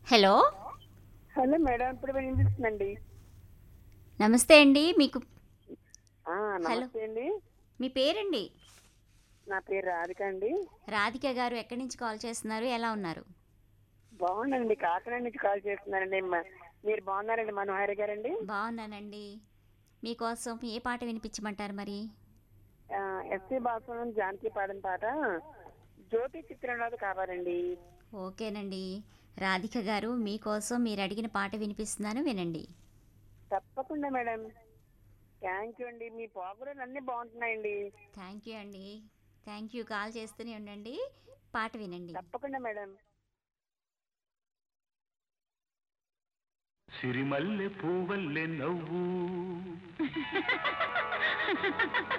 hello hello madam ఇప్పుడు వినిపిస్తుందండి నమస్తే అండి మీకు ఆ, నమస్తే అండి మీ పేరండి నా పేరు రాధిక అండి రాధిక గారు ఎక్కడి నుంచి కాల్ చేస్తున్నారు ఎలా ఉన్నారు బాగుందండి కాకినాడ నుంచి కాల్ చేస్తున్నారండి మ- మీరు బాగున్నారండి మనోహరి గారండి బాగున్నానండి మీకోసం ఏ పాట వినిపించమంటారు మరి ఆ, ఎస్పి బాలసుబ్రహ్మణ్యం జానకి పాడిన పాట జ్యోతి చిత్రంలో కావాలండి ఓకేనండి రాధిక గారు మీకోసం మీరు అడిగిన పాట వినిపిస్తున్నాను వినండి తప్పకుండా మేడం థ్యాంక్ యూ అండి మీ ప్రోగ్రాం అన్ని బాగుంటున్నాయండి థ్యాంక్ యూ అండి థ్యాంక్ యూ కాల్ చేస్తూనే ఉండండి పాట వినండి తప్పకుండా మేడం సిరిమల్లె పూవల్లె నవ్వు